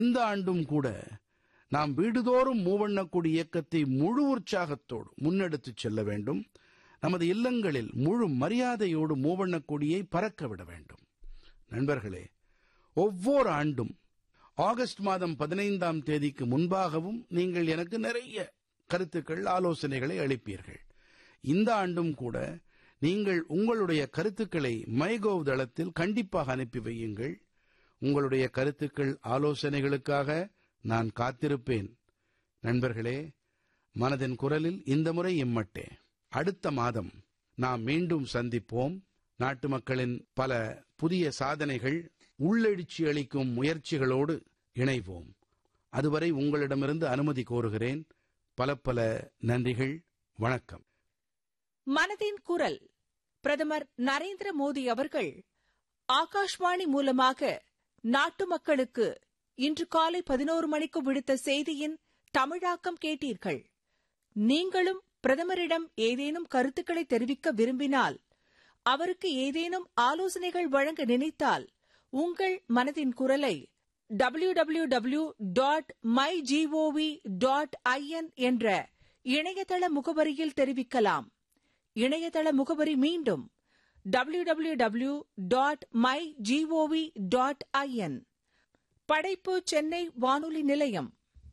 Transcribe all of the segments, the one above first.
இந்த ஆண்டும் கூட நாம் வீடுதோறும் மூவண்ணக் கொடி இயக்கத்தை முழு உற்சாகத்தோடு முன்னெடுத்துச் செல்ல வேண்டும் நமது இல்லங்களில் முழு மரியாதையோடு மூவண்ணக் கொடியை பறக்க விட வேண்டும் நண்பர்களே ஒவ்வொரு ஆண்டும் ஆகஸ்ட் மாதம் பதினைந்தாம் தேதிக்கு முன்பாகவும் நீங்கள் எனக்கு நிறைய கருத்துக்கள் ஆலோசனைகளை அளிப்பீர்கள் இந்த ஆண்டும் கூட நீங்கள் உங்களுடைய கருத்துக்களை மைகோவ் தளத்தில் கண்டிப்பாக அனுப்பி வையுங்கள் உங்களுடைய கருத்துக்கள் ஆலோசனைகளுக்காக நான் காத்திருப்பேன் நண்பர்களே மனதின் குரலில் இந்த முறை இம்மட்டே அடுத்த மாதம் நாம் மீண்டும் சந்திப்போம் நாட்டு மக்களின் பல புதிய சாதனைகள் உள்ளெழுச்சி அளிக்கும் முயற்சிகளோடு இணைவோம் அதுவரை உங்களிடமிருந்து அனுமதி கோருகிறேன் பல பல நன்றிகள் வணக்கம் மனதின் குரல் பிரதமர் நரேந்திர மோடி அவர்கள் ஆகாஷ்வாணி மூலமாக நாட்டு மக்களுக்கு இன்று காலை பதினோரு மணிக்கு விடுத்த செய்தியின் தமிழாக்கம் கேட்டீர்கள் நீங்களும் பிரதமரிடம் ஏதேனும் கருத்துக்களை தெரிவிக்க விரும்பினால் அவருக்கு ஏதேனும் ஆலோசனைகள் வழங்க நினைத்தால் உங்கள் மனதின் குரலை www.mygov.in dot my dot IN என்ற இணையதள முகவரியில் தெரிவிக்கலாம் இணையதள முகவரி மீண்டும் www.mygov.in dot my dot IN படைப்பு சென்னை வானொலி நிலையம்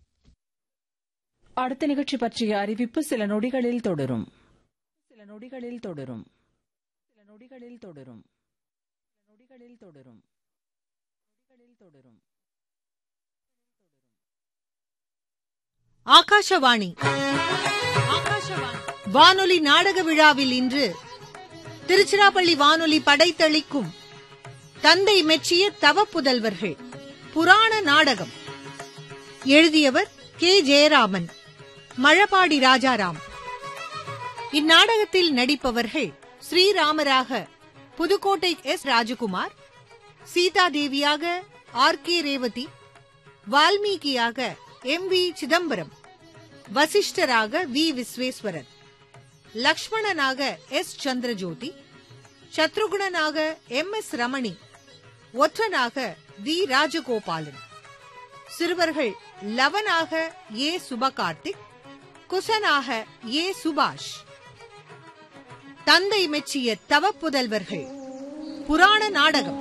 அடுத்த நிகழ்ச்சி பற்றிய அறிவிப்பு சில நொடிகளில் தொடரும் சில நொடிகளில் தொடரும் சில நொடிகளில் தொடரும் சில நொடிகளில் தொடரும் நொடிகளில் தொடரும் ஆகாஷவாணி ஆகாஷவாணி வானொலி நாடக விழாவில் இன்று திருச்சிராப்பள்ளி வானொலி படைத்தளிக்கும் தந்தை மெச்சிய தவ புதல்வர்கள் புராண நாடகம் எழுதியவர் கே ஜெயராமன் மழபாடி ராஜாராம் இந்நாடகத்தில் நடிப்பவர்கள் ஸ்ரீராமராக புதுக்கோட்டை எஸ் ராஜகுமார் சீதாதேவியாக ஆர் கே ரேவதி வால்மீகியாக எம் வி சிதம்பரம் வசிஷ்டராக வி விஸ்வேஸ்வரன் லக்ஷ்மணனாக எஸ் சந்திரஜோதி சத்ருகுணனாக எம் எஸ் ரமணி ஒற்றனாக வி ராஜகோபாலன் சிறுவர்கள் லவனாக ஏ சுபகார்த்திக் குசனாக ஏ சுபாஷ் தந்தை மெச்சிய தவ புதல்வர்கள் புராண நாடகம்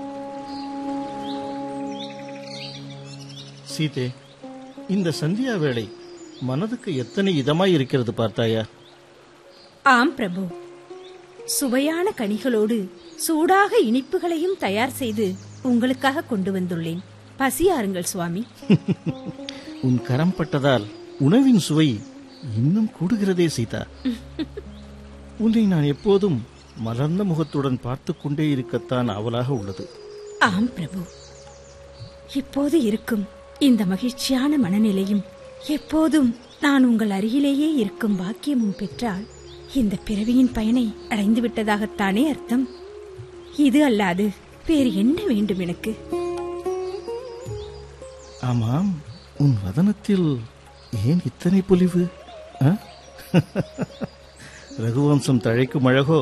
சீதே இந்த சந்தியா வேளை மனதுக்கு எத்தனை இதமாய் இருக்கிறது பார்த்தாயா ஆம் பிரபு சுவையான கனிகளோடு சூடாக இனிப்புகளையும் தயார் செய்து உங்களுக்காக கொண்டு வந்துள்ளேன் பசியாருங்கள் சுவாமி உன் கரம் பட்டதால் உணவின் சுவை இன்னும் கூடுகிறதே சீதா உன்னை நான் எப்போதும் மலர்ந்த முகத்துடன் பார்த்து கொண்டே இருக்கத்தான் அவலாக உள்ளது ஆம் பிரபு இப்போது இருக்கும் இந்த மகிழ்ச்சியான மனநிலையும் எப்போதும் நான் உங்கள் அருகிலேயே இருக்கும் பாக்கியமும் பெற்றால் இந்த பிறவியின் பயனை அடைந்து விட்டதாகத்தானே அர்த்தம் இது அல்லாது வேறு என்ன வேண்டும் எனக்கு ஆமாம் உன் வதனத்தில் ஏன் இத்தனை பொலிவு ஆ? ரகுவம்சம் தழைக்கும் அழகோ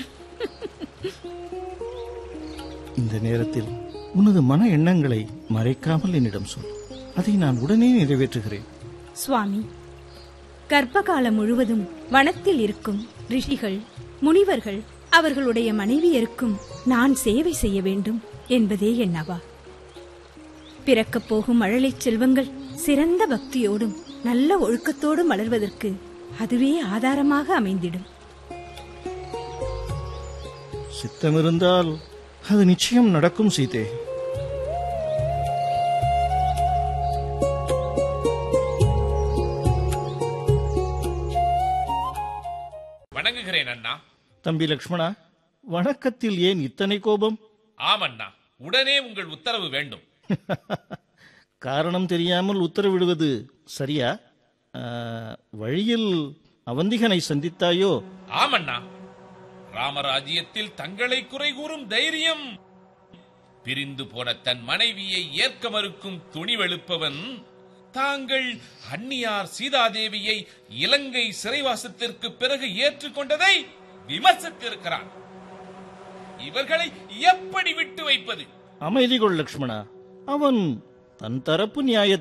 இந்த நேரத்தில் உனது மன எண்ணங்களை மறைக்காமல் என்னிடம் சொல் அதை நான் உடனே நிறைவேற்றுகிறேன் சுவாமி கர்ப்பகாலம் முழுவதும் வனத்தில் இருக்கும் ரிஷிகள் முனிவர்கள் அவர்களுடைய மனைவியருக்கும் நான் சேவை செய்ய வேண்டும் என்பதே என்னவா பிறக்கப் போகும் மழலைச் செல்வங்கள் சிறந்த பக்தியோடும் நல்ல ஒழுக்கத்தோடும் வளர்வதற்கு அதுவே ஆதாரமாக அமைந்திடும் சித்தமிருந்தால் அது நிச்சயம் நடக்கும் சீதே வணங்குகிறேன் அண்ணா தம்பி லக்ஷ்மணா வணக்கத்தில் ஏன் இத்தனை கோபம் ஆம் அண்ணா உடனே உங்கள் உத்தரவு வேண்டும் காரணம் தெரியாமல் உத்தரவிடுவது சரியா ஆ, வழியில் அவந்திகனை சந்தித்தாயோ ஆம் அண்ணா ராமராஜ்யத்தில் தங்களை குறை கூறும் தைரியம் பிரிந்து போன தன் மனைவியை ஏற்க மறுக்கும் துணிவெழுப்பவன் தாங்கள் அந்நியார் சீதாதேவியை இலங்கை சிறைவாசத்திற்கு பிறகு ஏற்றுக்கொண்டதை விமர்சித்திருக்கிறான் இவர்களை எப்படி விட்டு வைப்பது அமைதி கொள் லக்ஷ்மணா அவன் தன் தரப்பு நியாயத்தை